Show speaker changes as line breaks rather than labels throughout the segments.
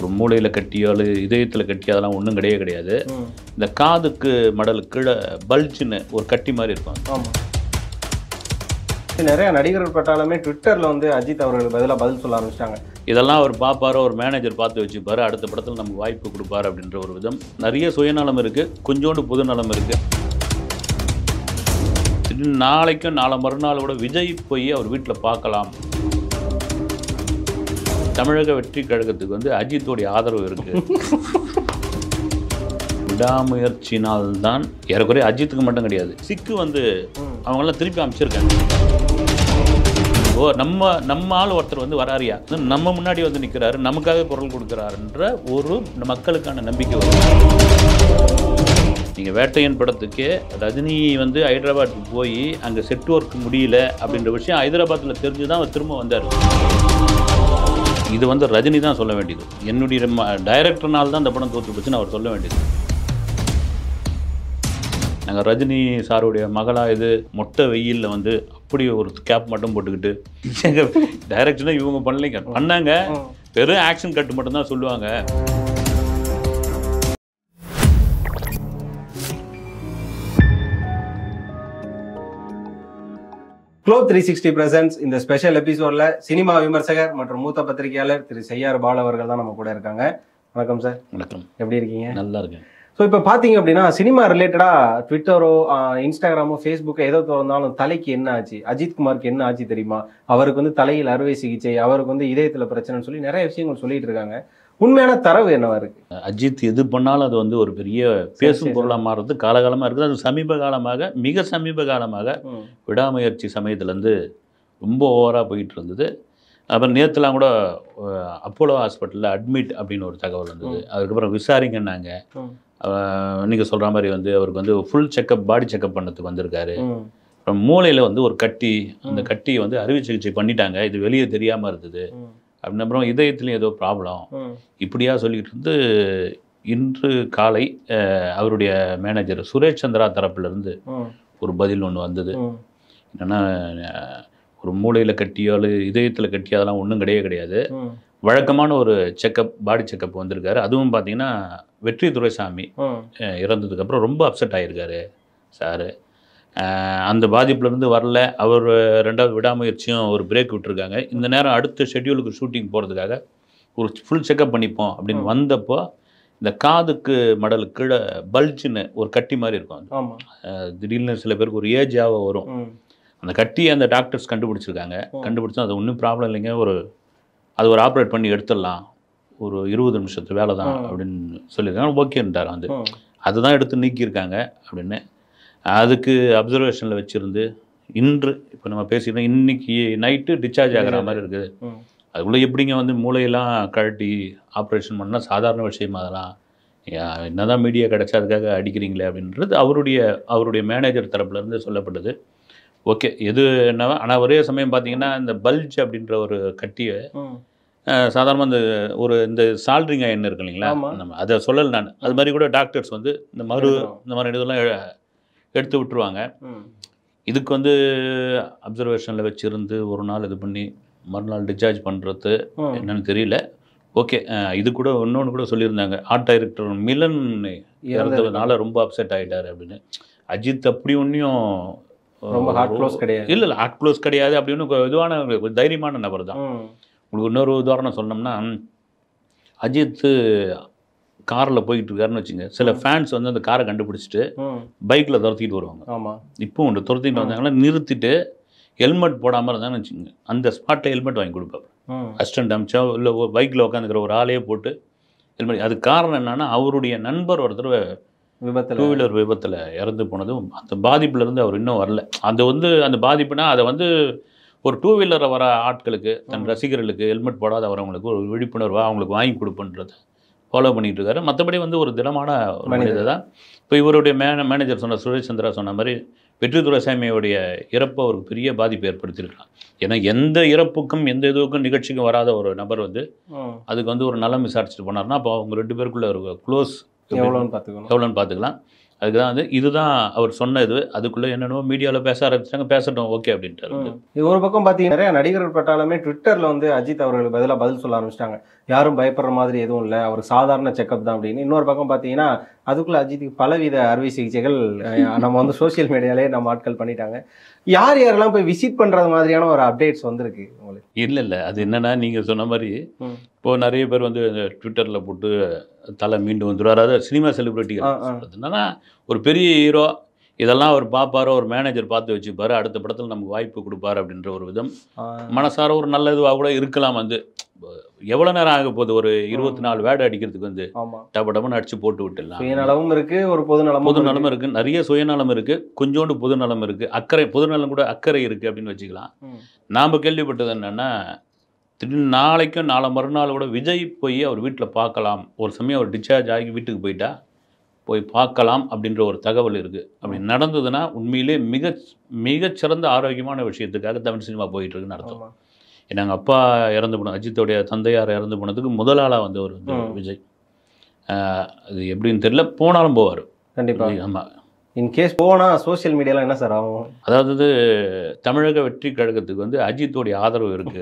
ஒரு மூளையில் கட்டியால் இதயத்தில் கட்டி அதெல்லாம் ஒன்றும் கிடையவே கிடையாது
ம்
இந்த காதுக்கு மடல் கீழே பல்ஜின்னு ஒரு கட்டி மாதிரி இருக்கும்
ஆமாம் நிறைய நடிகர்கள் பட்டாலுமே ட்விட்டரில் வந்து அஜித் அவர்களுக்கு பதிலாக பதில் சொல்ல ஆரம்பிச்சிட்டாங்க
இதெல்லாம் அவர் பார்ப்பாரு ஒரு மேனேஜர் பார்த்து வச்சுப்பாரு அடுத்த படத்தில் நமக்கு வாய்ப்பு கொடுப்பாரு அப்படின்ற ஒரு விதம் நிறைய சுயநலம் இருக்குது கொஞ்சோண்டு பொதுநலம் இருக்குது திடீர்னு நாளைக்கும் நாளை மறுநாள் கூட விஜய் போய் அவர் வீட்டில் பார்க்கலாம் தமிழக வெற்றி கழகத்துக்கு வந்து அஜித்தோடைய ஆதரவு இருக்கு விடாமுயற்சினால்தான் ஏறக்குறைய அஜித்துக்கு மட்டும் கிடையாது சிக்கு வந்து
ம்.
அவங்கெல்லாம் திருப்பி அமைச்சிருக்காங்க ஓ நம்ம நம்ம ஆள் ஒருத்தர் வந்து வராரியா நம்ம முன்னாடி வந்து நிற்கிறாரு நமக்காக குரல் கொடுக்குறாருன்ற ஒரு மக்களுக்கான நம்பிக்கை வரும் நீங்கள் வேட்டையன் படத்துக்கே ரஜினி வந்து ஹைதராபாத்துக்கு போய் அங்கே செட் ஒர்க் முடியல அப்படின்ற விஷயம் ஹைதராபாத்தில் தெரிஞ்சு தான் அவர் திரும்ப வந்தார் இது வந்து ரஜினி தான் சொல்ல வேண்டியது என்னுடைய டைரக்டர்னால தான் இந்த படம் தோற்று போச்சுன்னு அவர் சொல்ல வேண்டியது நாங்கள் ரஜினி சாருடைய மகளா இது மொட்டை வெயிலில் வந்து அப்படி ஒரு கேப் மட்டும் போட்டுக்கிட்டு எங்கள் டைரக்ஷனாக இவங்க பண்ணலைங்க பண்ணாங்க
ம்.
வெறும் ஆக்ஷன் கட்டு மட்டும்தான் சொல்லுவாங்க
க்ளோ த்ரீ சிக்ஸ்டி பிரசன்ஸ் இந்த ஸ்பெஷல் எபிசோட்ல சினிமா விமர்சகர் மற்றும் மூத்த பத்திரிகையாளர் திரு செய்யார் பால் அவர்கள் தான் நம்ம கூட இருக்காங்க வணக்கம் சார்
வணக்கம்
எப்படி இருக்கீங்க
நல்லா இருக்கேன்
ஸோ இப்போ பார்த்தீங்க அப்படின்னா சினிமா ரிலேட்டடாக ட்விட்டரோ இன்ஸ்டாகிராமோ ஃபேஸ்புக்கோ எதோ திறந்தாலும் தலைக்கு என்ன ஆச்சு அஜித் குமாருக்கு என்ன ஆச்சு தெரியுமா அவருக்கு வந்து தலையில் அறுவை சிகிச்சை அவருக்கு வந்து இதயத்தில் பிரச்சனைன்னு சொல்லி நிறைய விஷயங்கள் சொல்லிட்டு இருக்காங்க உண்மையான தரவு என்னவா இருக்கு
அஜித் எது பண்ணாலும் அது வந்து ஒரு பெரிய பேசும்
சரி.
பொருளாக மாறுறது காலகாலமாக இருக்குது அது சமீப காலமாக மிக சமீப காலமாக
ம்.
விடாமுயற்சி சமயத்துலேருந்து ரொம்ப ஓவராக போயிட்டு இருந்தது அப்புறம் நேற்றுலாம் கூட அஹ், அப்போலோ ஹாஸ்பிட்டலில் அட்மிட் அப்படின்னு ஒரு தகவல் வந்தது அதுக்கப்புறம் விசாரிங்கன்னாங்க
ம்.
நீங்கள் சொல்கிற மாதிரி வந்து அவருக்கு வந்து ஃபுல் செக்கப் பாடி செக்கப் பண்ணதுக்கு வந்திருக்காரு
ம்.
அப்புறம் மூளையில் வந்து ஒரு கட்டி அந்த
ம்.
கட்டியை வந்து அறுவை சிகிச்சை பண்ணிட்டாங்க இது வெளியே தெரியாமல் இருந்தது
ம்.
அப்படின்னு அப்புறம் இதயத்துலேயும் ஏதோ ப்ராப்ளம்
ம்.
இப்படியா சொல்லிட்டு இருந்து இன்று காலை அஹ், அவருடைய மேனேஜர் சுரேஷ் சந்திரா தரப்புலேருந்து
ம்.
ஒரு பதில் ஒன்று வந்தது
ம்.
என்னென்னா ஒரு மூளையில் கட்டியால் இதயத்தில் கட்டி அதெல்லாம் ஒன்றும் கிடையவே கிடையாது
ம்.
வழக்கமான ஒரு செக்கப் பாடி செக்கப் வந்திருக்காரு அதுவும் பார்த்தீங்கன்னா வெற்றி துரைசாமி
ம்.
அஹ், இறந்ததுக்கப்புறம் ரொம்ப அப்செட் ஆகியிருக்காரு சாரு அந்த பாதிப்புலேருந்து வரல அவர் ரெண்டாவது விடாமுயற்சியும் ஒரு பிரேக் விட்டுருக்காங்க இந்த நேரம் அடுத்த ஷெட்யூலுக்கு ஷூட்டிங் போகிறதுக்காக ஒரு ஃபுல் செக்கப் பண்ணிப்போம் அப்படின்னு வந்தப்போ இந்த காதுக்கு மடல் கீழே பல்ஜின்னு ஒரு கட்டி மாதிரி இருக்கும் அது.
ஆமா
அஹ், திடீர்னு சில பேருக்கு ஒரு ஏஜாக வரும்
ம்.
அந்த கட்டியை அந்த டாக்டர்ஸ் கண்டுபிடிச்சிருக்காங்க
ம்.
கண்டுபிடிச்சா அது ஒன்றும் ப்ராப்ளம் இல்லைங்க ஒரு அது ஒரு ஆப்ரேட் பண்ணி எடுத்துடலாம் ஒரு இருபது நிமிஷத்து வேலை தான்
ம்.
அப்படின்னு சொல்லியிருக்காங்க ஓகேன்ட்டார் வந்து
ம்.
அதுதான் எடுத்து நீக்கியிருக்காங்க அப்படின்னு அதுக்கு அப்சர்வேஷனில் வச்சுருந்து இன்று இப்போ நம்ம பேசிக்கிறோம் இன்னைக்கு நைட்டு டிஸ்சார்ஜ் ஆகிற மாதிரி இருக்குது
ம்.
அதுக்குள்ளே எப்படிங்க வந்து மூளையெல்லாம் கழட்டி ஆப்ரேஷன் பண்ணால் சாதாரண விஷயமா அதெல்லாம் ஏன் என்னதான் மீடியா கிடச்சா அதுக்காக அடிக்கிறீங்களே அப்படின்றது அவருடைய அவருடைய மேனேஜர் தரப்புலேருந்து சொல்லப்பட்டது ஓகே எது என்னவோ ஆனால் ஒரே சமயம் பார்த்தீங்கன்னா இந்த பல்ஜ் அப்படின்ற ஒரு கட்டியை
ம்.
சாதாரணமாக இந்த ஒரு இந்த சால்ட்ரிங் அயன் இருக்கு இல்லைங்களா
ஆமா.
நம்ம அதை சொல்லலை நான் அது மாதிரி கூட டாக்டர்ஸ் வந்து இந்த மரு
எடுத்துருவாங்க.
இந்த மாதிரி இதெல்லாம் எ- எடுத்து விட்டுருவாங்க
ம்.
இதுக்கு வந்து அப்சர்வேஷனில் வச்சிருந்து ஒரு நாள் இது பண்ணி மறுநாள் டிஸ்சார்ஜ் பண்ணுறது
ம்.
என்னன்னு தெரியல ஓகே இது கூட இன்னொன்று கூட சொல்லியிருந்தாங்க ஆர்ட் டைரக்டர் மிலன் இறந்ததுனால ரொம்ப அப்செட் ஆகிட்டார் அப்படின்னு அஜித் அப்படி ஒன்றையும்
ரொம்ப ஹார்ட் க்ளோஸ் கிடையாது
இல்லை இல்லை ஹார்ட் க்ளோஸ் கிடையாது அப்படின்னு கொ- இதுவான ஒரு தைரியமான நபர் தான்
ம்.
உங்களுக்கு இன்னொரு உதாரணம் சொன்னோம்னா அஜித் காரில் போயிட்டு இருக்காருன்னு வச்சுங்க சில ஃபேன்ஸ் வந்து அந்த காரை கண்டுபிடிச்சிட்டு
ம்.
பைக்கில் துரத்திட்டு வருவாங்க
ஆமா
இப்போ ஒன்று துரத்திட்டு வந்தாங்கன்னா நிறுத்திட்டு ஹெல்மெட் போடாமல் இருந்தாங்கன்னு வச்சுங்க அந்த ஸ்பாட்டில் ஹெல்மெட் வாங்கி கொடுப்பாரு
ம்.
அசிஸ்டன்ட் அமிச்சா இல்லை பைக்கில் உட்காந்துக்கிற ஒரு ஆளையே போட்டு ஹெல்மெட் அது காரணம் என்னன்னா அவருடைய நண்பர் ஒருத்தர்
விபத்துல
டூ வீலர் விபத்தில் இறந்து போனதும் அந்த பாதிப்புலேருந்து அவர் இன்னும் வரல அது வந்து அந்த பாதிப்புனா அதை வந்து ஒரு டூ வீலரில் வர ஆட்களுக்கு தன்
ம்.
ரசிகர்களுக்கு ஹெல்மெட் போடாத வரவங்களுக்கு ஒரு விழிப்புணர்வாக அவங்களுக்கு வாங்கி கொடுப்பன்றதை ஃபாலோ பண்ணிட்டு இருக்காரு மற்றபடி வந்து ஒரு திடமான ஒரு
மனிதர்.
மனிதர் தான் இப்போ இவருடைய மேன மேனேஜர் சொன்ன சுரேஷ் சந்திரா சொன்ன மாதிரி வெற்றி துரைசாமியோடைய இறப்பு அவருக்கு பெரிய பாதிப்பு ஏற்படுத்தியிருக்கலாம் ஏன்னா எந்த இறப்புக்கும் எந்த இதுவுக்கும் நிகழ்ச்சிக்கும் வராத ஒரு நபர் வந்து
ம்.
அதுக்கு வந்து ஒரு நலம் விசாரிச்சுட்டு போனார்னா அப்போ அவங்க ரெண்டு பேருக்குள்ள ஒரு க்ளோஸ்
எவ்வளோன்னு பார்த்துக்கணும்
எவ்வளோன்னு பார்த்துக்கலாம் அதுக்கு தான் வந்து இதுதான் அவர் சொன்னது அதுக்குள்ளே என்னென்னவோ மீடியாவில் பேச ஆரம்பிச்சாங்க பேசட்டும் ஓகே அப்படின்ட்டு
ம். இது ஒரு பக்கம் பார்த்தீங்கன்னா நிறைய நடிகர்கள் பட்டாலுமே ட்விட்டர்ல வந்து அஜித் அவர்களுக்கு பதிலாக பதில் சொல்ல ஆரம்பிச்சிட்டாங்க யாரும் பயப்படுற மாதிரி எதுவும் இல்லை அவர் சாதாரண செக்கப் தான் அப்படின்னு இன்னொரு பக்கம் பார்த்தீங்கன்னா அதுக்குள்ள அஜித்துக்கு பலவித அறுவை சிகிச்சைகள் அஹ், நம்ம வந்து சோஷியல் மீடியாலே நம்ம ஆட்கள் பண்ணிட்டாங்க யார் யாரெல்லாம் போய் விசிட் பண்றது மாதிரியான ஒரு அப்டேட்ஸ் வந்திருக்கு உங்களுக்கு
இல்லை இல்லை அது என்னன்னா நீங்கள் சொன்ன மாதிரி
ம்.
இப்போ நிறைய பேர் வந்து ட்விட்டரில் போட்டு தலை மீண்டு வந்துடுவார் அதாவது சினிமா செலிபிரிட்டிகள்
ஆ, ஆ.
சொல்றது என்னன்னா ஒரு பெரிய ஹீரோ இதெல்லாம் அவர் பார்ப்பாரு ஒரு மேனேஜர் பார்த்து வச்சுப்பாரு அடுத்த படத்தில் நமக்கு வாய்ப்பு கொடுப்பாரு அப்படின்ற ஒரு விதம்
ஆஹ்,
மனசார ஒரு நல்ல இதுவாக கூட இருக்கலாம் வந்து எவ்வளோ நேரம் ஆக போகுது ஒரு இருபத்தி நாலு வேர்டு அடிக்கிறதுக்கு வந்து
ஆமா
டப டபன்னு அடிச்சு போட்டு விட்டுடலாம்
சுயநலமும் இருக்கு ஒரு பொது நலமும்
பொது
இருக்கு.
நலம் இருக்கு நிறைய சுயநலம் இருக்கு கொஞ்சோண்டு பொது நலம் இருக்கு அக்கறை பொது நலம் கூட அக்கறை இருக்கு அப்படின்னு வச்சுக்கலாம்
ம்.
நாம் கேள்விப்பட்டது என்னன்னா திடீர்னு நாளைக்கும் நாளை மறுநாள் கூட விஜய் போய் அவர் வீட்டில் பார்க்கலாம் ஒரு சமயம் அவர் டிஸ்சார்ஜ் ஆகி வீட்டுக்கு போயிட்டா போய் பார்க்கலாம் அப்படின்ற ஒரு தகவல் இருக்குது அப்படி நடந்ததுன்னா உண்மையிலே மிக மிகச்சிறந்த ஆரோக்கியமான விஷயத்துக்காக தமிழ் சினிமா போயிட்டு இருக்குன்னு அர்த்தம்
ஆமா.
ஏன்னா எங்கள் அப்பா இறந்து போன அஜித்தோடைய தந்தையார் இறந்து போனதுக்கு முதலாளாக வந்தவர் வந்து
ம்.
விஜய் ஆஹ் அது எப்படின்னு தெரியல போனாலும் போவார்
கண்டிப்பா
ஆமாம்
இன்கேஸ் போனா சோஷியல் மீடியால என்ன சார் ஆகும்
அதாவது தமிழக வெற்றி கழகத்துக்கு வந்து அஜித்தோடைய ஆதரவு இருக்கு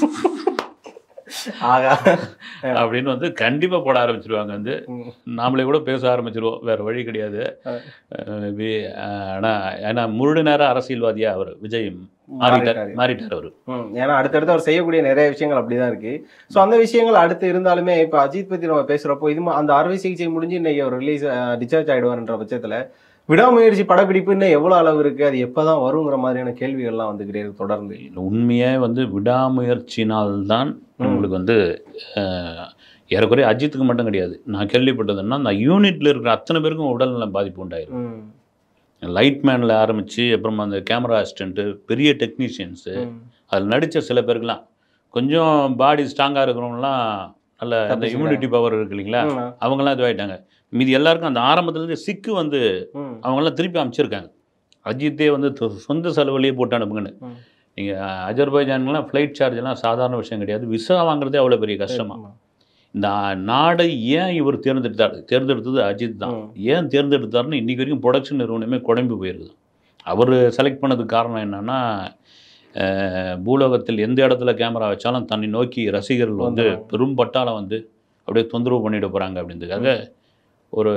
ஆகா
அப்படின்னு வந்து கண்டிப்பாக போட ஆரம்பிச்சிருவாங்க வந்து
ம்.
நாமளே கூட பேச ஆரம்பிச்சிருவோம் வேற வழி கிடையாது
ஆ.
அஹ் வி- அஹ் ஆனா ஏன்னா முழு நேர அரசியல்வாதியா அவர் விஜய் மாறிட்டார்
மாறிட்டாரு.
மாறிட்டார் அவர்
ம், ஏன்னா அடுத்தடுத்து அவர் செய்யக்கூடிய நிறைய விஷயங்கள் அப்படிதான் இருக்கு ஸோ அந்த விஷயங்கள் அடுத்து இருந்தாலுமே இப்போ அஜித் பத்தி நம்ம பேசுறப்போ இது ம- அந்த அறுவை சிகிச்சை முடிஞ்சு இன்னைக்கு அவர் ரிலீஸ் டிஸ்சார்ஜ் ஆயிடுவார்ன்ற பட்சத்துல விடாமுயற்சி படப்பிடிப்பு இன்னும் எவ்வளவு அளவு இருக்கு அது எப்பதான் வருங்கிற மாதிரியான கேள்விகள்லாம் வந்துகிட்டே இருக்கு தொடர்ந்து
உண்மையே வந்து விடாமுயற்சினால்தான் உங்களுக்கு வந்து அஹ், ஏறக்குறைய அஜித்துக்கு மட்டும் கிடையாது நான் கேள்விப்பட்டதுன்னா அந்த யூனிட்ல இருக்கிற அத்தனை பேருக்கும் உடல்நலம் பாதிப்பு உண்டாயிரும்
ம்,
லைட் மேனில் ஆரம்பித்து அப்புறம் அந்த கேமரா அசிஸ்டண்ட்டு பெரிய டெக்னீஷியன்ஸு
ம்,
அதில் நடித்த சில பேருக்குலாம் கொஞ்சம் பாடி ஸ்ட்ராங்காக இருக்கிறவங்களாம் நல்ல அந்த
தப்பிச்சுக்கிறாங்க.
இம்யூனிட்டி பவர் இருக்கு இல்லைங்களா
ம்,
அவங்கெல்லாம் இதுவாயிட்டாங்க மீதி எல்லாருக்கும் அந்த ஆரம்பத்துலேருந்து சிக்கு வந்து
ம்,
அவங்கெல்லாம் திருப்பி அமைச்சிருக்காங்க அஜித்தே வந்து தொ- சொந்த செலவுலேயே போட்டு அனுப்புங்கன்னு
ம்.
நீங்கள் அஜர்பைஜான்லாம் ஃப்ளைட் சார்ஜ்லாம் சாதாரண விஷயம் கிடையாது விசா வாங்குறதே அவ்வளோ பெரிய கஷ்டமா
ஆமா.
இந்த நாடை ஏன் இவர் தேர்ந்தெடுத்தார் தேர்ந்தெடுத்தது அஜித் தான்
ம்.
ஏன் தேர்ந்தெடுத்தாருன்னு இன்றைக்கி வரைக்கும் ப்ரொடக்ஷன் நிறுவனமே குழம்பி போயிருக்குது அவர் செலக்ட் பண்ணதுக்கு காரணம் என்னன்னா அஹ், பூலோகத்தில் எந்த இடத்துல கேமரா வச்சாலும் தன்னை நோக்கி ரசிகர்கள் வந்து
வந்துருவாங்க.
பெரும் பட்டாளம் வந்து அப்படியே தொந்தரவு பண்ணிட போகிறாங்க அப்படின்றதுக்காக ஒரு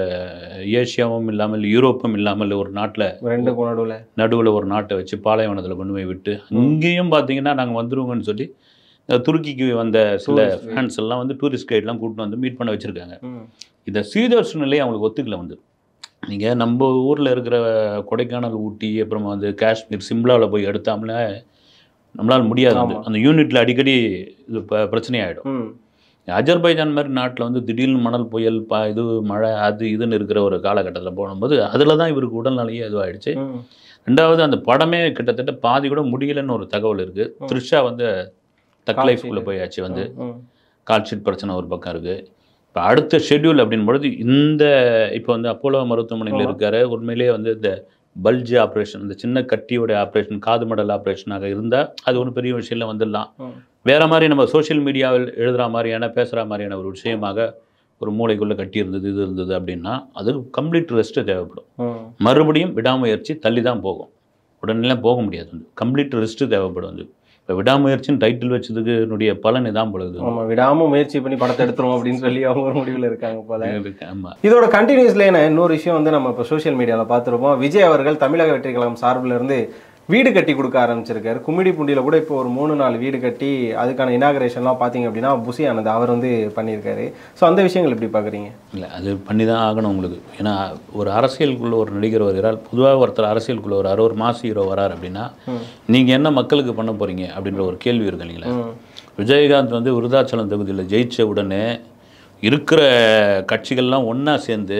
ஏசியாவும் இல்லாமல் யூரோப்பும் இல்லாமல் ஒரு நாட்டில்
ரெண்டு நடுவுல
நடுவில் ஒரு நாட்டை வச்சு பாலைவனத்தில் கொண்டு போய் விட்டு அங்கேயும் பார்த்தீங்கன்னா நாங்கள் வந்துருவோங்கன்னு சொல்லி இந்த துருக்கிக்கு வந்த சில
Tourist guide.
ஃபேன்ஸ் எல்லாம் வந்து டூரிஸ்ட் கைட்லாம் கூட்டிட்டு வந்து மீட் பண்ண வச்சுருக்காங்க
ம்,
இந்த சீதோஷ் நிலையை அவங்களுக்கு ஒத்துக்கல வந்து நீங்கள் நம்ம ஊரில் இருக்கிற கொடைக்கானல் ஊட்டி அப்புறம் வந்து காஷ்மீர் சிம்லாவில் போய் எடுத்தாமல நம்மளால் முடியாது வந்து.
ஆமா.
அந்த யூனிட்டில் அடிக்கடி இது ப- பிரச்சனையாயிடும்
ம்,
அஜர்பைஜான் மாதிரி நாட்டில் வந்து திடீர்னு மணல் புயல் ப இது மழை அது இதுன்னு இருக்கிற ஒரு காலகட்டத்தில் போகும்போது அதில் தான் இவருக்கு உடல்நிலையே இதுவாகிடுச்சு
ம்,
ரெண்டாவது அந்த படமே கிட்டத்தட்ட பாதி கூட முடியலன்னு ஒரு தகவல் இருக்குது
ம்.
த்ரிஷா வந்து தக்
Call
லைஃப்குள்ளே
sheet.
போயாச்சு வந்து
ம்,
கால் ஷீட் பிரச்சனை ஒரு பக்கம் இருக்குது இப்போ அடுத்த ஷெட்யூல் அப்படின் பொழுது இந்த இப்போ வந்து அப்போலோ மருத்துவமனையில்
ஆமா.
இருக்காரு உண்மையிலேயே வந்து இந்த பல்ஜ் ஆப்ரேஷன் இந்த சின்ன கட்டியோட ஆப்ரேஷன் காது மடல் ஆப்ரேஷனாக இருந்தால் அது ஒன்றும் பெரிய விஷயம் இல்லை வந்துடலாம்
ம்.
வேற மாதிரி நம்ம சோஷியல் மீடியாவில் எழுதுகிற மாதிரியான பேசுகிற மாதிரியான ஒரு விஷயமாக ஒரு மூளைக்குள்ளே கட்டி இருந்தது இது இருந்தது அப்படின்னா அது கம்ப்ளீட் ரெஸ்ட்டு தேவைப்படும்
ம்.
மறுபடியும் விடாமுயற்சி தள்ளி தான் போகும் உடனே போக முடியாது வந்து கம்ப்ளீட் ரெஸ்ட்டு தேவைப்படும் வந்து இப்போ விடாமுயற்சின்னு டைட்டில் வச்சதுக்கு என்னுடைய பலன் இதான் பொழுது
ஆமா விடாம முயற்சி பண்ணி படத்தை எடுத்துருவோம் அப்படின்னு சொல்லி அவங்க ஒரு முடிவுல இருக்காங்க போல
ஆமாம்
இதோட கண்டினியூஸ்ல என்ன இன்னொரு விஷயம் வந்து நம்ம இப்போ சோஷியல் மீடியாவில் பார்த்துருப்போம் விஜய் அவர்கள் தமிழக வெற்றி கழகம் சார்பில் இருந்து வீடு கட்டி கொடுக்க ஆரம்பிச்சிருக்காரு கும்மிடி பூண்டியில கூட இப்போ ஒரு மூணு நாலு வீடு கட்டி அதுக்கான இனாகரேஷன்லாம் பார்த்தீங்க அப்படின்னா புசி ஆனது அவர் வந்து பண்ணியிருக்காரு ஸோ அந்த விஷயங்கள் எப்படி பார்க்குறீங்க
இல்லை அது பண்ணி தான் ஆகணும் உங்களுக்கு ஏன்னா ஒரு அரசியலுக்குள்ள ஒரு நடிகர் வருகிறார் பொதுவாக ஒருத்தர் அரசியலுக்குள்ள வராரு ஒரு மாஸ் ஹீரோ வரார் அப்படின்னா
ம்.
நீங்கள் என்ன மக்களுக்கு பண்ண போகிறீங்க அப்படின்ற ஒரு கேள்வி இருக்கு இல்லைங்களா
ம்
விஜயகாந்த் வந்து விருதாச்சலம் தொகுதியில் ஜெயிச்ச உடனே இருக்கிற கட்சிகள்லாம் ஒன்றா சேர்ந்து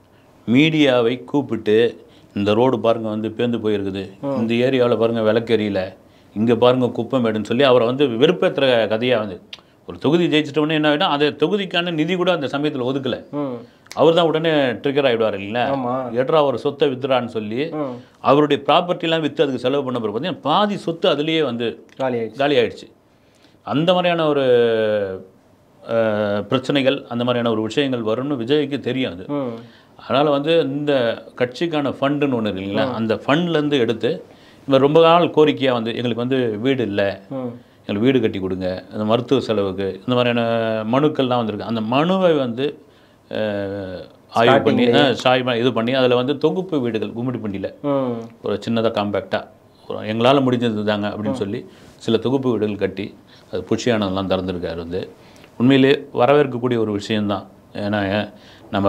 மீடியாவை கூப்பிட்டு இந்த ரோடு பாருங்க வந்து பேந்து போயிருக்குது இந்த ஏரியாவில் பாருங்க விளக்கெரியல இங்கே பாருங்க குப்பமேடுன்னு சொல்லி அவரை வந்து வெறுப்பேற்றுற கதையாக வந்து ஒரு தொகுதி ஜெயிச்சிட்ட உடனே என்ன ஆகிடும் அந்த தொகுதிக்கான நிதி கூட அந்த சமயத்தில் ஒதுக்கலை
ம்
அவர் தான் உடனே ட்ரிகர் ஆகிடுவார் இல்லைங்களா
ஆமா
ஏற்றா ஒரு சொத்தை வித்துறான்னு சொல்லி
ம்
அவருடைய ப்ராப்பர்ட்டிலாம் விற்று அதுக்கு செலவு பண்ண பிறகு பார்த்தீங்கன்னா பாதி சொத்து அதுலேயே வந்து
காலி ஆயிடுச்சு
காலி ஆயிடுச்சு அந்த மாதிரியான ஒரு அஹ், பிரச்சனைகள் அந்த மாதிரியான ஒரு விஷயங்கள் வரும்னு விஜய்க்கு தெரியும் அது
ம்
அதனால் வந்து இந்த கட்சிக்கான ஃபண்டுன்னு ஒன்று இருக்கு இல்லைங்களா அந்த ஃபண்ட்லேருந்து எடுத்து இவர் ரொம்ப நாள் கோரிக்கையாக வந்து எங்களுக்கு வந்து வீடு இல்லை
ம்
எங்களுக்கு வீடு கட்டி கொடுங்க அந்த மருத்துவ செலவுக்கு இந்த மாதிரியான மனுக்கள்லாம் வந்திருக்கு அந்த மனுவை வந்து அஹ், ஆய்வு பண்ணி அஹ், சாய்வா இது பண்ணி அதில் வந்து தொகுப்பு வீடுகள் கும்மிடிப்பண்டியில்
ம்
ஒரு சின்னதாக காம்பேக்டாக எங்களால் முடிஞ்சது தாங்க அப்படின்னு சொல்லி சில தொகுப்பு வீடுகள் கட்டி அது புஷியானதெல்லாம் திறந்துருக்காரு வந்து உண்மையிலே வரவேற்கக்கூடிய ஒரு விஷயந்தான் ஏன்னா நம்ம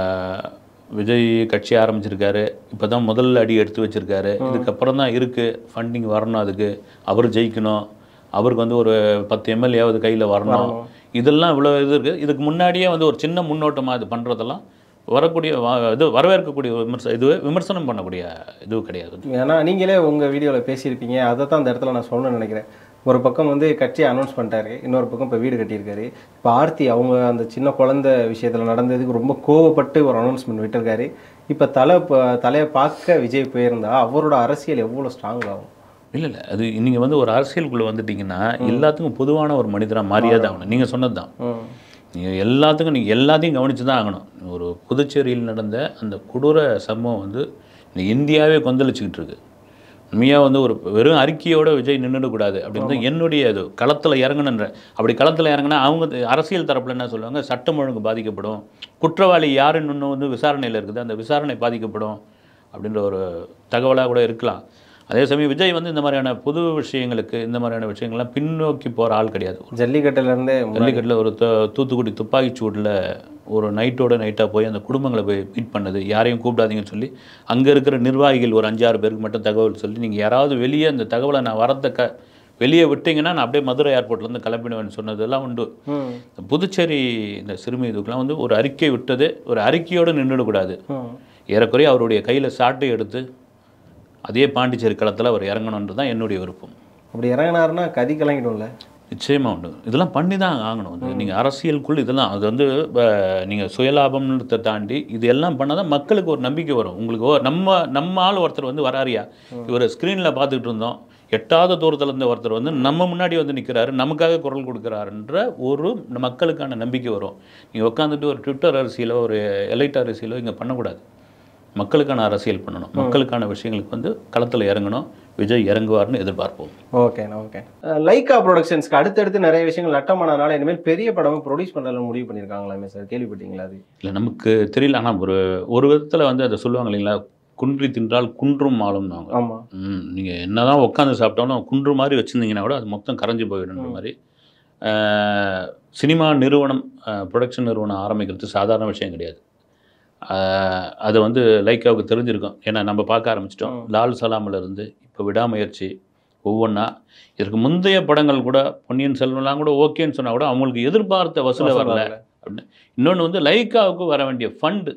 விஜய் கட்சி ஆரம்பிச்சிருக்காரு இப்போ தான் முதல் அடி எடுத்து வச்சிருக்காரு இதுக்கப்புறம் தான் இருக்குது ஃபண்டிங் வரணும் அதுக்கு அவர் ஜெயிக்கணும் அவருக்கு வந்து ஒரு பத்து எம்எல்ஏவாவது கையில் வரணும் இதெல்லாம் இவ்வளோ இது இருக்குது இதுக்கு முன்னாடியே வந்து ஒரு சின்ன முன்னோட்டமாக இது பண்ணுறதெல்லாம் வரக்கூடிய வ- இது வரவேற்கக்கூடிய விமர்ச இது விமர்சனம் பண்ணக்கூடிய இது கிடையாது
ஏன்னா நீங்களே உங்கள் வீடியோவில் பேசியிருப்பீங்க அதை தான் அந்த இடத்துல நான் சொல்லணும்னு நினைக்கிறேன் ஒரு பக்கம் வந்து கட்சியை அனௌன்ஸ் பண்ணிட்டாரு இன்னொரு பக்கம் இப்போ வீடு கட்டியிருக்காரு இப்போ ஆர்த்தி அவங்க அந்த சின்ன குழந்தை விஷயத்தில் நடந்ததுக்கு ரொம்ப கோவப்பட்டு ஒரு அனௌன்ஸ்மெண்ட் விட்டிருக்காரு இப்போ தலை ப- தலையை பார்க்க விஜய் போயிருந்தா அவரோட அரசியல் எவ்வளோ ஸ்ட்ராங் ஆகும்
இல்லை இல்லை அது நீங்கள் வந்து ஒரு அரசியலுக்குள்ளே வந்துட்டீங்கன்னா எல்லாத்துக்கும் பொதுவான ஒரு மனிதராக மாறியே தான் ஆகணும் நீங்கள் சொன்னது தான்
ம்
நீங்கள் எல்லாத்துக்கும் நீங்கள் எல்லாத்தையும் கவனித்து தான் ஆகணும் ஒரு புதுச்சேரியில் நடந்த அந்த கொடூர சம்பவம் வந்து இந்த இந்தியாவே கொந்தளிச்சுக்கிட்டு இருக்கு உண்மையாக வந்து ஒரு வெறும் அறிக்கையோட விஜய் நின்றுடக்கூடாது அப்படின்னு தான் என்னுடைய இது களத்தில் இறங்கணுன்ற அப்படி களத்தில் இறங்கினா அவங்க த- அரசியல் தரப்பில் என்ன சொல்லுவாங்க சட்டம் ஒழுங்கு பாதிக்கப்படும் குற்றவாளி யாருன்னு இன்னும் வந்து விசாரணையில் இருக்குது அந்த விசாரணை பாதிக்கப்படும் அப்படின்ற ஒரு தகவலாக கூட இருக்கலாம் அதே சமயம் விஜய் வந்து இந்த மாதிரியான புது விஷயங்களுக்கு இந்த மாதிரியான விஷயங்கள்லாம் பின்னோக்கி போகிற ஆள் கிடையாது
ஜல்லிக்கட்டுலேருந்தே
ஜல்லிக்கட்டில் ஒரு து- தூத்துக்குடி துப்பாக்கிச் சூட்டில் ஒரு நைட்டோட நைட்டாக போய் அந்த குடும்பங்களை போய் மீட் பண்ணது யாரையும் கூப்பிடாதீங்கன்னு சொல்லி அங்கே இருக்கிற நிர்வாகிகள் ஒரு அஞ்சாறு பேருக்கு மட்டும் தகவல் சொல்லி நீங்கள் யாராவது வெளியே அந்த தகவலை நான் வரத்த க வெளியே விட்டீங்கன்னா நான் அப்படியே மதுரை ஏர்போர்ட்லேருந்து கிளம்பிடுவேன்னு சொன்னதெல்லாம் உண்டு
ம்
இந்த புதுச்சேரி இந்த சிறுமி இதுக்கெல்லாம் வந்து ஒரு அறிக்கை விட்டது ஒரு அறிக்கையோடு நின்றுடக்கூடாது
ம்
ஏறக்குறைய அவருடைய கையில் சாட்டை எடுத்து அதே பாண்டிச்சேரி களத்தில் அவர் இறங்கணுன்றது தான் என்னுடைய விருப்பம்
அப்படி இறங்கினாருன்னா கதி கலங்கிடும்ல
நிச்சயமாக உண்டு இதெல்லாம் பண்ணி தான் ஆகணும் வந்து நீங்கள் அரசியலுக்குள் இதெல்லாம் அது வந்து நீங்கள் சுயலாபம்ன்றதை தாண்டி இது எல்லாம் பண்ணால் தான் மக்களுக்கு ஒரு நம்பிக்கை வரும் உங்களுக்கு ஓ, நம்ம நம்ம ஆள் ஒருத்தர் வந்து வராரியா இவர் ஸ்க்ரீனில் பார்த்துக்கிட்டு இருந்தோம் எட்டாவது தூரத்தில் இருந்த ஒருத்தர் வந்து நம்ம முன்னாடி வந்து நிற்கிறாரு நமக்காக குரல் கொடுக்குறாருன்ற ஒரு மக்களுக்கான நம்பிக்கை வரும் நீங்கள் உட்காந்துட்டு ஒரு ட்விட்டர் அரசியலோ ஒரு எலைட் அரசியலோ இங்கே பண்ணக்கூடாது மக்களுக்கான அரசியல் பண்ணணும் மக்களுக்கான விஷயங்களுக்கு வந்து களத்தில் இறங்கணும் விஜய் இறங்குவார்னு எதிர்பார்ப்போம்
ஓகேண்ணா ஓகே லைக்கா ப்ரொடக்ஷன்ஸ்க்கு அடுத்தடுத்து நிறைய விஷயங்கள் நட்டமானனால இனிமேல் பெரிய படமும் ப்ரொடியூஸ் பண்ணலாம் முடிவு பண்ணியிருக்காங்களாமே சார் கேள்விப்பட்டீங்களா அது
இல்லை நமக்கு தெரியல ஆனால் ஒரு ஒரு விதத்தில் வந்து அதை சொல்லுவாங்க இல்லைங்களா குன்றி தின்றால் குன்றும் ஆளும்னாங்க
ஆமாம்
ம் நீங்கள் என்னதான் உட்காந்து சாப்பிட்டாலும் குன்று மாதிரி வச்சுருந்தீங்கன்னா கூட அது மொத்தம் கரைஞ்சு போயிடுன்ற மாதிரி அஹ், சினிமா நிறுவனம் ப்ரொடக்ஷன் நிறுவனம் ஆரம்பிக்கிறது சாதாரண விஷயம் கிடையாது அஹ், அது வந்து லைக்காவுக்கு தெரிஞ்சிருக்கும் ஏன்னா நம்ம பார்க்க ஆரம்பிச்சிட்டோம் லால் சலாமில் இருந்து இப்போ விடாமுயற்சி ஒவ்வொன்றா இதற்கு முந்தைய படங்கள் கூட பொன்னியின் செல்வன்லாம் கூட ஓகேன்னு சொன்னால் கூட அவங்களுக்கு எதிர்பார்த்த வசூலை வரல அப்படின்னு இன்னொன்று வந்து லைக்காவுக்கு வர வேண்டிய ஃபண்டு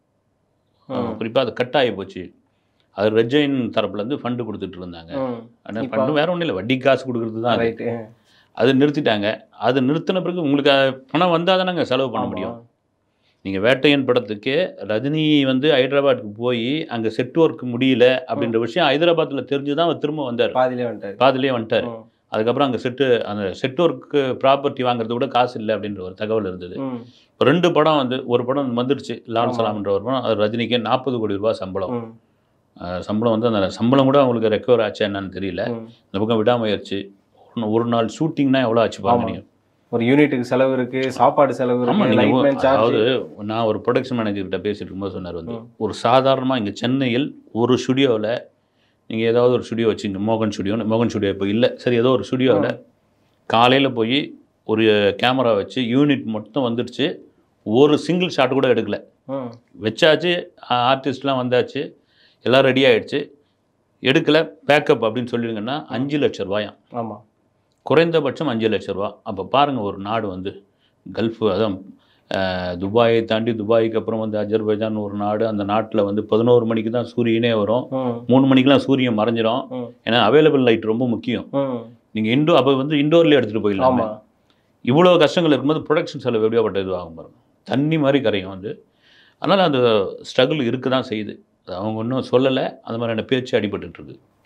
குறிப்பாக அது கட் ஆகி போச்சு அது ரெஜைன் தரப்புலேருந்து ஃபண்டு கொடுத்துட்டு இருந்தாங்க ஆனால் ஃபண்டு வேற ஒன்றும் இல்லை வட்டி காசு கொடுக்குறது தான் அது.
ரைட்டு
அது நிறுத்திட்டாங்க அது நிறுத்தின பிறகு உங்களுக்கு அது பணம் வந்தால் தானே செலவு பண்ண முடியும் நீங்கள் வேட்டையன் படத்துக்கு ரஜினி வந்து ஹைதராபாத்துக்கு போய் அங்கே செட் ஒர்க் முடியல அப்படின்ற விஷயம் ஹைதராபாத்தில் தெரிஞ்சு தான் அவர் திரும்ப வந்தார்
பாதியிலே வந்துட்டாரு
பாதிலே வந்துட்டார்
ம்.
அதுக்கப்புறம் அங்கே செட்டு அந்த செட் ஒர்க்கு ப்ராப்பர்ட்டி வாங்குறது கூட காசு இல்லை அப்படின்ற ஒரு தகவல் இருந்தது
ம்.
இப்ப ரெண்டு படம் வந்து ஒரு படம் வந்துடுச்சு லால் சலாம்ன்ற ஒரு படம் அது ரஜினிக்கு நாற்பது கோடி ரூபாய் சம்பளம்
ம்.
அஹ் சம்பளம் வந்து அந்த சம்பளம் கூட அவங்களுக்கு ரெக்கவர் ஆச்சா என்னன்னு தெரியல
ம்.
இந்த பக்கம் விடாமுயற்சி ஒரு- ஒரு நாள் ஷூட்டிங்னா எவ்வளோ ஆச்சு பாருங்க
ஆமா.
நீங்க
ஒரு யூனிட்டுக்கு செலவு இருக்கு சாப்பாடு செலவு
ஆமா
இருக்கு
நீங்க
லைட்மேன் சார்ஜ்
அதாவது நான் ஒரு ப்ரொடக்ஷன் மேனேஜர் கிட்ட பேசிட்டு இருக்கும்போது சொன்னார் வந்து
ம்.
ஒரு சாதாரணமாக இங்கே சென்னையில் ஒரு ஸ்டுடியோவில் நீங்கள் ஏதாவது ஒரு ஸ்டுடியோ வச்சுங்க மோகன் ஸ்டுடியோன்னு மோகன் ஸ்டுடியோ இப்போ இல்லை சரி ஏதோ ஒரு ஸ்டுடியோவில் காலையில் போய் ஒரு கேமரா வச்சு யூனிட் மட்டும் வந்துடுச்சு ஒரு சிங்கிள் ஷாட் கூட எடுக்கல
ம்.
வச்சாச்சு ஆர்டிஸ்ட்லாம் வந்தாச்சு எல்லாம் ரெடி ஆயிடுச்சு எடுக்கலை பேக்கப் அப்படின்னு சொல்லிடுங்கன்னா அஞ்சு லட்ச ரூபாயாம்
ஆமா
குறைந்தபட்சம் அஞ்சு லட்ச ரூபா அப்போ பாருங்கள் ஒரு நாடு வந்து கல்ஃபு அதான் அஹ், துபாயை தாண்டி துபாய்க்கு அப்புறம் வந்து அஜர்பைஜான் ஒரு நாடு அந்த நாட்டில் வந்து பதினோரு மணிக்கு தான் சூரியனே வரும்
ம்.
மூணு மணிக்கெலாம் சூரியன் மறைஞ்சிரும்
ம்.
ஏன்னா அவைலபிள் லைட் ரொம்ப முக்கியம்
ம்.
நீங்கள் இண்டோ அப்போ வந்து இண்டோர்லேயே எடுத்துகிட்டு போயிடலாம்
ஆமா
இவ்வளோ கஷ்டங்கள் இருக்கும்போது ப்ரொடக்ஷன் செலவு எப்படியாப்பட்ட இது ஆகும் பாருங்க தண்ணி மாதிரி கரையும் வந்து அதனால் அந்த ஸ்ட்ரகிள் இருக்க தான் செய்யுது அது அவங்க ஒன்றும் சொல்லலை அந்த மாதிரியான பேச்சு அடிபட்டுட்டு இருக்கு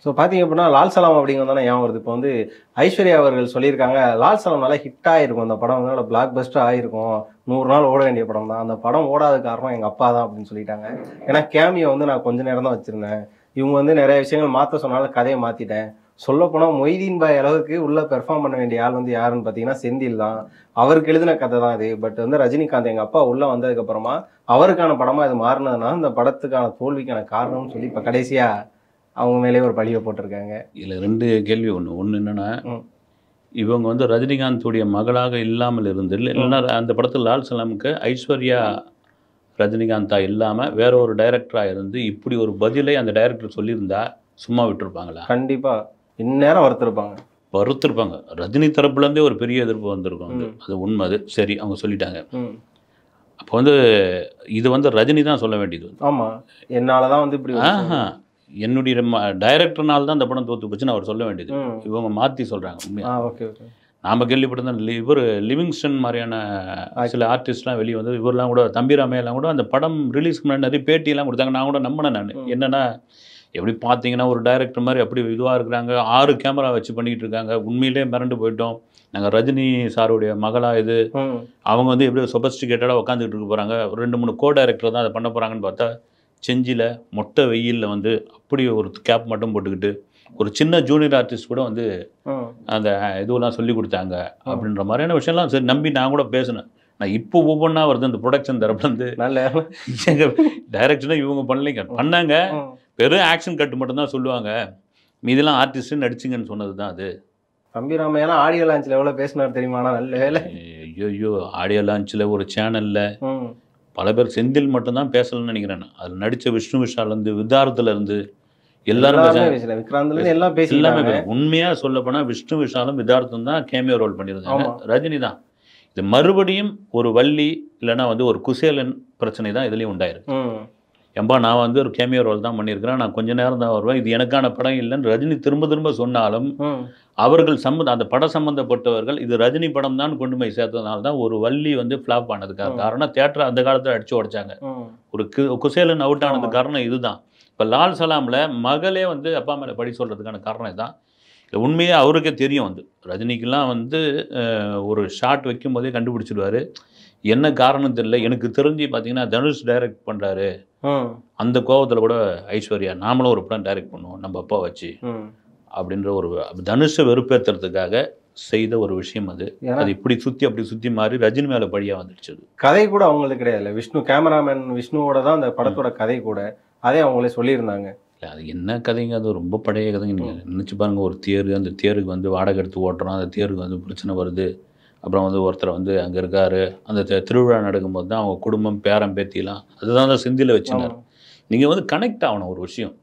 ஸோ பார்த்தீங்க அப்படின்னா லால் சலாம் அப்படிங்கிறது தானே ஏன் வருது இப்போ வந்து ஐஸ்வர்யா அவர்கள் சொல்லியிருக்காங்க லால் சலாம் நல்லா ஹிட் ஆயிருக்கும் அந்த படம் வந்து பிளாக் பஸ்டர் ஆயிருக்கும் நூறு நாள் ஓட வேண்டிய படம் தான் அந்த படம் ஓடாத காரணம் எங்கள் அப்பா தான் அப்படின்னு சொல்லிட்டாங்க ஏன்னா கேமியை வந்து நான் கொஞ்ச நேரம் தான் வச்சிருந்தேன் இவங்க வந்து நிறைய விஷயங்கள் மாற்ற சொன்னாலும் கதையை மாற்றிட்டேன் சொல்லப்போனால் மொய்தீன் பாய் அளவுக்கு உள்ள பெர்ஃபார்ம் பண்ண வேண்டிய ஆள் வந்து யாருன்னு பார்த்தீங்கன்னா செந்தில் தான் அவருக்கு எழுதின கதை தான் இது பட் வந்து ரஜினிகாந்த் எங்கள் அப்பா உள்ளே வந்ததுக்கப்புறமா அவருக்கான படமாக இது மாறினதுனால இந்த படத்துக்கான தோல்விக்கான காரணம்னு சொல்லி இப்போ கடைசியாக அவங்க மேலே ஒரு பழியை போட்டிருக்காங்க
இதில் ரெண்டு கேள்வி ஒன்று ஒன்று என்னென்னா
ம்.
இவங்க வந்து ரஜினிகாந்துடைய மகளாக இல்லாமல் இருந்து இல்லைன்னா அந்த படத்தில் லால் சலாமுக்கு ஐஸ்வர்யா ரஜினிகாந்தா இல்லாமல் வேற ஒரு டைரக்டராக இருந்து இப்படி ஒரு பதிலை அந்த டைரக்டர் சொல்லியிருந்தா சும்மா விட்டுருப்பாங்களா
கண்டிப்பா இந்நேரம் வறுத்திருப்பாங்க
வறுத்திருப்பாங்க ரஜினி தரப்புலேருந்தே ஒரு பெரிய எதிர்ப்பு வந்திருக்கும் வந்து
ம்.
அது உண்மை அது சரி அவங்க சொல்லிட்டாங்க
ம்.
அப்போ வந்து இது வந்து ரஜினி தான் சொல்ல வேண்டியது வந்து
ஆமா என்னாலதான் வந்து இப்படி ஒரு-
ஆஹா என்னுடைய டைரக்டர்னால தான் இந்த படம் தோத்து போச்சுன்னு அவர் சொல்ல வேண்டியது
ம்.
இவங்க மாற்றி சொல்கிறாங்க உண்மையா
ஆ ஓகே ஓகே
நாம கேள்விப்பட்டிருந்தோம் இவர் லிவிங்ஸ்டன் மாதிரியான சில ஆர்டிஸ்ட்லாம் வெளியே வந்து இவரெல்லாம் கூட தம்பிராமையெல்லாம் கூட அந்த படம் ரிலீஸ்க்கு முன்னாடி நிறைய பேட்டியெல்லாம் கொடுத்தாங்க நான் கூட நம்பினேன் நான்
ம்.
என்னன்னா எப்படி பார்த்தீங்கன்னா ஒரு டைரக்டர் மாதிரி அப்படி இதுவாக இருக்கிறாங்க ஆறு கேமரா வச்சு பண்ணிக்கிட்டு இருக்காங்க உண்மையிலே மிரண்டு போயிட்டோம் நாங்கள் ரஜினி சாருடைய மகளா இது
ம்.
அவங்க வந்து எப்படியோ சொபஸ்டிகேட்டடாக உட்காந்துக்கிட்டு இருக்க போகிறாங்க ரெண்டு மூணு கோ டைரக்டர் தான் அதை பண்ண போகிறாங்கன்னு பார்த்தா செஞ்சியில் மொட்டை வெயிலில் வந்து அப்படி ஒரு கேப் மட்டும் போட்டுக்கிட்டு ஒரு சின்ன ஜூனியர் ஆர்டிஸ்ட் கூட வந்து
ம்.
அந்த இதுவெல்லாம் சொல்லி கொடுத்தாங்க அப்படின்ற மாதிரியான விஷயம்லாம் சரி நம்பி நான் கூட பேசினேன் நான் இப்போ ஒவ்வொன்றா வருது இந்த ப்ரொடக்ஷன் தரப்புலேருந்து
நல்ல
எங்கள் டைரக்ஷனாக இவங்க பண்ணலைங்க பண்ணாங்க
ம்.
வெறும் ஆக்ஷன் கட்டு மட்டும்தான் சொல்லுவாங்க மீதெல்லாம் ஆர்டிஸ்ட்டு நடிச்சுங்கன்னு சொன்னது தான் அது
தம்பி ராமையெல்லாம் ஆடியோ லான்ச்ல எவ்வளவு பேசினார் தெரியுமா ஆனா நல்ல வேலை
ஐயோ ஆடியோ லான்ச்சில் ஒரு சேனலில்
ம்.
பல பேர் செந்தில் மட்டும்தான் பேசலன்னு நினைக்கிறேன் நான். அதில் நடித்த விஷ்ணு விஷாலேருந்து விதாரத்துலேருந்து எல்லாரும்
எல்லாருமே
பேச-
பேசல விக்ராந்த்ல இருந்து எல்லாம்
எல்லாமே
பேசிக்கிறாங்க
பேச- உண்மையா சொல்ல போனா விஷ்ணு விஷாலும் விதார்த்தம் தான் கேமியோ ரோல் பண்ணியிருந்தாங்க
ஆமா.
ரஜினி தான் இது மறுபடியும் ஒரு வள்ளி இல்லைன்னா வந்து ஒரு குசேலன் பிரச்சனை தான் இதுலேயும் உண்டாயிருக்கு
ம்.
எம்பா நான் வந்து ஒரு கேமியோ ரோல் தான் பண்ணியிருக்கிறேன் நான் கொஞ்ச நேரம் தான் வருவேன் இது எனக்கான படம் இல்லைன்னு ரஜினி திரும்ப திரும்ப சொன்னாலும்
ம்.
அவர்கள் சம்மந்த அந்த படம் சம்மந்தப்பட்டவர்கள் இது ரஜினி படம் தான் கொண்டு போய் சேர்த்ததுனால தான் ஒரு வள்ளி வந்து ஃப்ளாப் ஆனதுக்காக
ம்.
காரணம் தேட்டர் அந்த காலத்தில் அடிச்சு உடைச்சாங்க
ம்.
ஒரு கு குசேலன் அவுட் ஆனது
ஆமா.
காரணம் இதுதான் இப்போ லால் சலாமில் மகளே வந்து அப்பா மேலே படி சொல்கிறதுக்கான காரணம் இதுதான் இல்லை உண்மையே அவருக்கே தெரியும் வந்து ரஜினிக்கெல்லாம் வந்து அஹ், ஒரு ஷாட் வைக்கும் போதே கண்டுபிடிச்சிடுவாரு என்ன காரணம் தெரியல எனக்கு தெரிஞ்சு பார்த்தீங்கன்னா தனுஷ் டைரக்ட் பண்ணுறாரு
ம்.
அந்த கோவத்தில் கூட ஐஸ்வர்யா நாமளும் ஒரு படம் டைரக்ட் பண்ணுவோம் நம்ம அப்பா வச்சு
ம்.
அப்படின்ற ஒரு தனுஷை வெறுப்பேற்றுறதுக்காக செய்த ஒரு விஷயம் அது
ஏன்னா
அது இப்படி சுற்றி அப்படி சுற்றி மாறி ரஜினி மேலே படியாக வந்துடுச்சு அது.
கதை கூட அவங்களுக்கு கிடையாது விஷ்ணு கேமராமேன் விஷ்ணுவோட தான் அந்த படத்தோட கதை கூட அதே அவங்களே சொல்லியிருந்தாங்க
இல்லை அது என்ன கதைங்க அது ரொம்ப பழைய கதைங்க நீங்கள் நினச்சி பாருங்க ஒரு தேர் அந்த தேருக்கு வந்து வாடகை எடுத்து ஓட்டுறோம் அந்த தேருக்கு வந்து பிரச்சனை வருது அப்புறம் வந்து ஒருத்தர் வந்து அங்கே இருக்காரு அந்த தி- திருவிழா நடக்கும்போது தான் அவங்க குடும்பம் பேரம் பேத்திலாம் அதுதான் அந்த சிந்தியில் வச்சுனார்
ஆமா.
நீங்கள் வந்து கனெக்ட் ஆகணும் ஒரு விஷயம்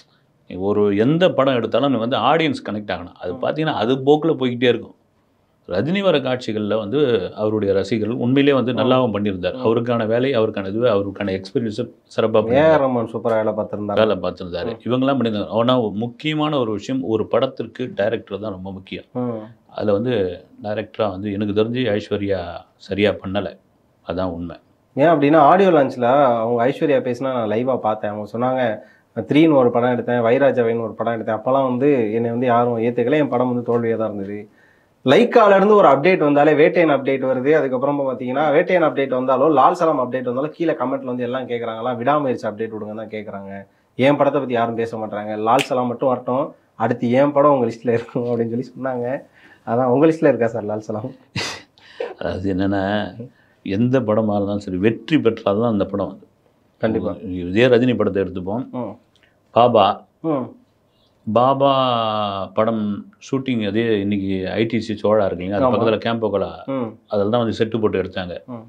ஒரு எந்த படம் எடுத்தாலும் நீ வந்து ஆடியன்ஸ் கனெக்ட் ஆகணும் அது பார்த்தீங்கன்னா அது போக்கில் போய்கிட்டே இருக்கும் ரஜினி வர காட்சிகளில் வந்து அவருடைய ரசிகர்கள் உண்மையிலே வந்து நல்லாவும் பண்ணியிருந்தார் அவருக்கான வேலை அவருக்கான இது அவருக்கான எக்ஸ்பீரியன்ஸை சிறப்பாக
ஏஆர் ரஹ்மான் சூப்பரா வேலை பார்த்திருந்தாங்க
வேலை பார்த்துருந்தாரு இவங்கெல்லாம் பண்ணியிருந்தாங்க ஆனால் முக்கியமான ஒரு விஷயம் ஒரு படத்திற்கு டைரக்டர் தான் ரொம்ப முக்கியம்
ம்.
அதில் வந்து டைரக்டராக வந்து எனக்கு தெரிஞ்சு ஐஸ்வர்யா சரியாக பண்ணலை அதான் உண்மை
ஏன் அப்படின்னா ஆடியோ லான்ச்ல அவங்க ஐஸ்வர்யா பேசினா நான் லைவா பார்த்தேன் அவங்க சொன்னாங்க த்ரீன்னு ஒரு படம் எடுத்தேன் வைராஜாவைன்னு ஒரு படம் எடுத்தேன் அப்போல்லாம் வந்து என்னை வந்து யாரும் ஏற்றுக்கல என் படம் வந்து தோல்வியாக தான் இருந்தது லைக்கால இருந்து ஒரு அப்டேட் வந்தாலே வேட்டையன் அப்டேட் வருது அதுக்கப்புறமா பார்த்தீங்கன்னா வேட்டையன் அப்டேட் வந்தாலும் லால் சலாம் அப்டேட் வந்தாலும் கீழே கமெண்ட்ல வந்து எல்லாம் கேட்குறாங்களா விடாமுயற்சி அப்டேட் விடுங்க தான் கேட்குறாங்க என் படத்தை பற்றி யாரும் பேச மாட்டாங்க லால் சலாம் மட்டும் வரட்டும் அடுத்து என் படம் உங்கள் லிஸ்ட்டில் இருக்கும் அப்படின்னு சொல்லி சொன்னாங்க அதான் உங்கள் லிஸ்ட்டில் இருக்கா சார் லால் சலாம்
அதாவது என்னென்னா எந்த படமாக இருந்தாலும் சரி வெற்றி பெற்றால் தான் அந்த படம் வந்து
கண்டிப்பா.
இதே ரஜினி படத்தை எடுத்துப்போம்
ம்
பாபா
ம்
பாபா படம் ஷூட்டிங் அதே இன்னைக்கு ஐடிசி சோழா இருக்கு இல்லைங்க அது
ஆமா.
பக்கத்தில் கேம்போகலா
ம்
அதில் தான் வந்து செட்டு போட்டு எடுத்தாங்க
ம்.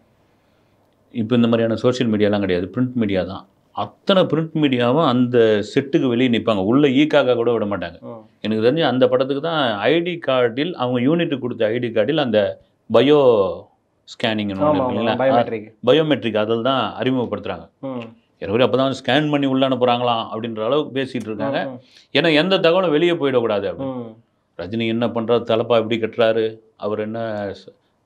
இப்போ இந்த மாதிரியான சோஷியல் மீடியாலாம் கிடையாது பிரிண்ட் மீடியா தான் அத்தனை பிரிண்ட் மீடியாவும் அந்த செட்டுக்கு வெளியே நிற்பாங்க உள்ள ஈக்காக கூட விட மாட்டாங்க
ம்
எனக்கு தெரிஞ்சு அந்த படத்துக்கு தான் ஐடி கார்டில் அவங்க யூனிட்டுக்கு கொடுத்த ஐடி கார்டில் அந்த பயோ ஸ்கேனிங்
ஆமா ஆமா
இல்லைங்களா
பயோமெட்ரிக்
பயோமெட்ரிக் அதில் தான் அறிமுகப்படுத்துகிறாங்க
ம்
எனக்கு அப்போ தான் ஸ்கேன் பண்ணி உள்ள அனுப்புகிறாங்களாம் அப்படின்ற அளவுக்கு பேசிகிட்டு இருக்காங்க
ம்,
ஏன்னா எந்த தகவலும் வெளியே போயிடக்கூடாது அப்படின்னு
ம்,
ரஜினி என்ன பண்ணுறாரு தலப்பா எப்படி கட்டுறாரு அவர் என்ன ச-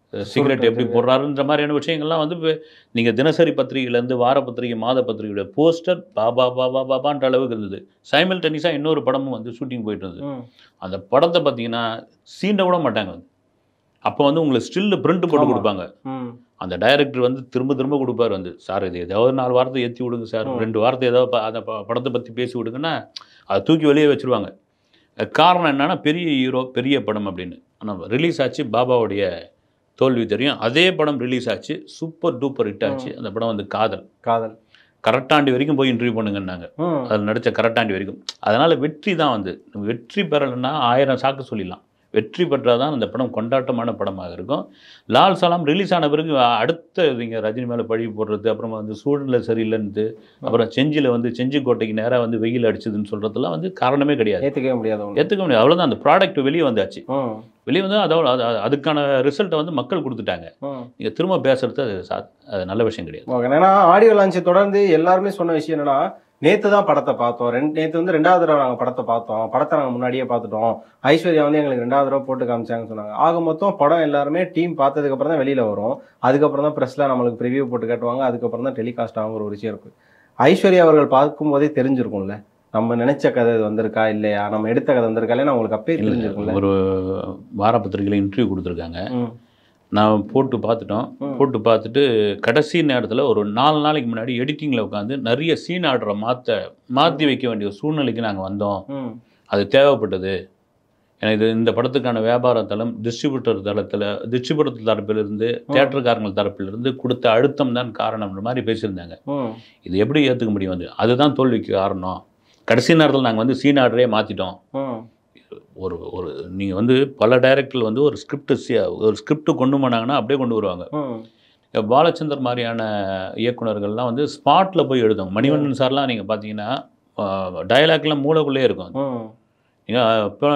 சிகரெட் எப்படி போடுறாருன்ற மாதிரியான விஷயங்கள்லாம் வந்து இப்போ நீங்கள் தினசரி பத்திரிகையிலேருந்து வார பத்திரிகை மாத பத்திரிகையோட போஸ்டர் பாபா பாபா பாபான்ற அளவுக்கு இருந்தது சைமல் டென்னிஸாக இன்னொரு படமும் வந்து ஷூட்டிங் போயிட்டு இருந்தது
ம்.
அந்த படத்தை பார்த்தீங்கன்னா சீண்ட விட மாட்டாங்க அப்போ வந்து உங்களுக்கு ஸ்டில்லு பிரிண்ட் போட்டு
ஆமா.
கொடுப்பாங்க
ம்.
அந்த டைரக்டர் வந்து திரும்ப திரும்ப கொடுப்பார் வந்து சார் இது ஏதாவது நாலு வாரத்தை ஏற்றி விடுங்க சார்
ம்.
ரெண்டு வாரத்தை ஏதாவது ப- அந்த ப- படத்தை பற்றி பேசி விடுங்கன்னா அதை தூக்கி வெளியே வச்சிருவாங்க அஹ் காரணம் என்னன்னா பெரிய ஹீரோ பெரிய படம் அப்படின்னு ஆனால் ரிலீஸ் ஆச்சு பாபாவுடைய தோல்வி தெரியும் அதே படம் ரிலீஸ் ஆச்சு சூப்பர் டூப்பர் ஹிட் ஆச்சு அந்த படம் வந்து காதல்
காதல்
கரெக்டாண்டி வரைக்கும் போய் இன்டர்வியூ பண்ணுங்கன்னாங்க
ம். அதில்
நடித்த கரெக்டாண்டி வரைக்கும் அதனால் வெற்றி தான் வந்து வெற்றி பெறலைன்னா ஆயிரம் சாக்கு சொல்லிடலாம் வெற்றி பெற்றால் தான் அந்த படம் கொண்டாட்டமான படமாக இருக்கும் லால் சலாம் ரிலீஸ் ஆன பிறகு அடுத்த நீங்கள் ரஜினி மேலே பழி போடுறது அப்புறமா வந்து சூழ்நிலை சரியில்லைன்ட்டு அப்புறம் செஞ்சியில் வந்து செஞ்சி கோட்டைக்கு நேராக வந்து வெயில் அடிச்சதுன்னு சொல்கிறதுலாம் வந்து காரணமே கிடையாது
ஏத்துக்கவே முடியாத ஒண்ணு
ஏற்றுக்க முடியாது அவ்வளோதான் அந்த ப்ராடக்ட் வெளியே வந்தாச்சு
ம்.
வெளியே வந்து அதோட அது- அதுக்கான ரிசல்ட்டை வந்து மக்கள் கொடுத்துட்டாங்க
ம்.
நீங்கள் திரும்ப பேசுறது அது சா அது நல்ல விஷயம் கிடையாது
ஓகே ஏன்னா ஆடியோ லான்ச் தொடர்ந்து எல்லாருமே சொன்ன விஷயம் என்னன்னா நேத்து தான் படத்தை பார்த்தோம் ரெண்டு நேத்து வந்து ரெண்டாவது தடவை நாங்க படத்தை பார்த்தோம் படத்தை நாங்க முன்னாடியே பார்த்துட்டோம் ஐஸ்வர்யா வந்து எங்களுக்கு ரெண்டாவது தடவை போட்டு காமிச்சாங்கன்னு சொன்னாங்க ஆக மொத்தம் படம் எல்லாருமே டீம் பார்த்ததுக்கு அப்புறம் தான் வெளியில வரும் அதுக்கப்புறம் தான் பிரஸ்ல நம்மளுக்கு ப்ரிவியூ போட்டு காட்டுவாங்க அதுக்கப்புறம் தான் டெலிகாஸ்ட் ஆகுங்கிற ஒரு விஷயம் இருக்கு ஐஸ்வர்யா அவர்கள் பார்க்கும்போதே தெரிஞ்சிருக்கும்ல நம்ம நினைச்ச கதை இது வந்திருக்கா இல்லையா நம்ம எடுத்த கதை வந்திருக்கா இல்லையா உங்களுக்கு அப்பயே தெரிஞ்சிருக்கும்ல
ஒரு வார பத்திரிகையில் இன்டர்வியூ கொடுத்துருக்காங்க
ம்.
நான் போட்டு பார்த்துட்டோம்
ம்.
போட்டு பார்த்துட்டு கடைசி நேரத்தில் ஒரு நாலு நாளைக்கு முன்னாடி எடிட்டிங்கில் உட்காந்து நிறைய சீன் ஆர்டரை மாற்ற மாற்றி வைக்க வேண்டிய ஒரு சூழ்நிலைக்கு நாங்கள் வந்தோம்
ம்.
அது தேவைப்பட்டது ஏன்னா இது இந்த படத்துக்கான வியாபார தளம் டிஸ்ட்ரிபியூட்டர் தளத்தில் டிஸ்ட்ரிபியூட்டர் தரப்பிலிருந்து தேட்டருக்காரங்க தரப்பிலிருந்து கொடுத்த அழுத்தம் தான் காரணம்ன்ற மாதிரி பேசியிருந்தாங்க
ம்.
இது எப்படி ஏற்றுக்க முடியும் வந்து அதுதான் தோல்விக்கு காரணம் கடைசி நேரத்தில் நாங்கள் வந்து சீன் ஆர்டரே மாற்றிட்டோம்
ம்.
ஒரு ஒரு நீங்கள் வந்து பல டைரக்டர் வந்து ஒரு ஸ்கிரிப்ட் ஒரு ஸ்கிரிப்ட் கொண்டு போனாங்கன்னா அப்படியே கொண்டு வருவாங்க
ம்.
இப்ப பாலச்சந்தர் மாதிரியான இயக்குனர்கள்லாம் வந்து ஸ்பாட்டில் போய் எழுதுவாங்க மணிவண்ணன் சார்லாம் நீங்கள் பார்த்தீங்கன்னா டயலாக்லாம் மூளைக்குள்ளே இருக்கும்
ம்.
நீங்கள் இப்போ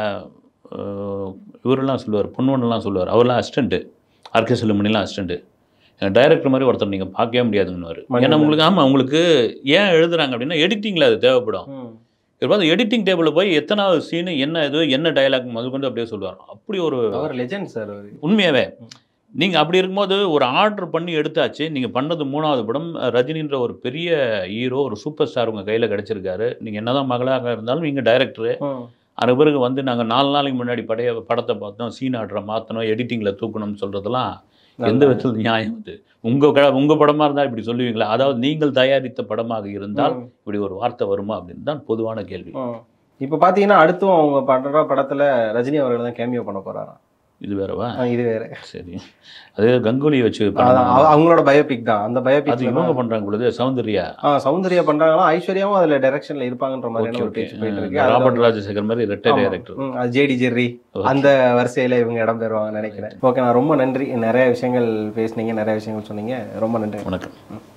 அஹ், இவரெல்லாம் சொல்லுவார் பொன்வண்ணெலாம் சொல்லுவார் அவர்லாம் அசிஸ்டண்ட்டு ஆர்கே செல்லுமணிலாம் அசிஸ்டண்ட்டு டைரக்டர் மாதிரி ஒருத்தர் நீங்கள் பார்க்கவே முடியாதுங்கன்னு ஏன்னா
மணிவண்ணன்.
உங்களுக்கு ஆமாம் உங்களுக்கு ஏன் எழுதுறாங்க அப்படின்னா எடிட்டிங்கில் அது தேவைப்படும்
ம்.
இப்போ பார்த்து எடிட்டிங் டேபிளில் போய் எத்தனாவது சீனு என்ன இது என்ன டயலாக் முதல் கொண்டு அப்படியே சொல்லுவார் அப்படி ஒரு
அவர் லெஜெண்ட் சார் அவரு
உண்மையாவே நீங்கள் அப்படி இருக்கும்போது ஒரு ஆர்டர் பண்ணி எடுத்தாச்சு நீங்கள் பண்ணது மூணாவது படம் ரஜினின்ற ஒரு பெரிய ஹீரோ ஒரு சூப்பர் ஸ்டார் உங்கள் கையில் கிடச்சிருக்காரு நீங்கள் என்னதான் மகளாக இருந்தாலும் நீங்கள் டைரக்டரு
ம்.
அதுக்கு பிறகு வந்து நாங்கள் நாலு நாளைக்கு முன்னாடி படைய படத்தை பார்த்தோம் சீன் ஆர்டரை மாற்றணும் எடிட்டிங்கில் தூக்கணும்னு சொல்கிறதெல்லாம் எந்த விதத்தில் நியாயம் இது உங்கள் க உங்கள் படமாக இருந்தால் இப்படி சொல்லுவீங்களா அதாவது நீங்கள் தயாரித்த படமாக இருந்தால்
ம்.
இப்படி ஒரு வார்த்தை வருமா அப்படின்னு தான் பொதுவான கேள்வி
ம். இப்ப பாத்தீங்கன்னா அடுத்தும் அவங்க பண்ற படத்துல ரஜினி அவர்கள் தான் கேமியோ பண்ண போறாராம்
இது வேறவா
ஆ, இது வேற
சரி அது கங்குலி வச்சு
அதான்
பண்ணாங்க.
அவ- அவங்களோட பயோபிக் தான் அந்த
அது
பயோபிக்
இவங்க பண்ணுறாங்க பொழுது சௌந்தர்யா
சௌந்தர்யா பண்றாங்களா ஐஸ்வர்யாவும் அதுல டைரக்ஷன்ல இருப்பாங்கன்ற மாதிரியான
ஓகே
ஒரு
ஓகே
பேச்சு போயிட்டு இருக்கு அதுல
ராபர்ட் ராஜசேகர் மாதிரி ரிட்டையர்
ஆமா.
டைரக்டர்
ம், அது ஜேடி ஜெர்ரி அந்த வரிசையில இவங்க இடம் பெறுவாங்கன்னு நினைக்கிறேன் ஓகே நான் ரொம்ப நன்றி நிறைய விஷயங்கள் பேசுனீங்க நிறைய விஷயங்கள் சொன்னீங்க ரொம்ப நன்றி
வணக்கம்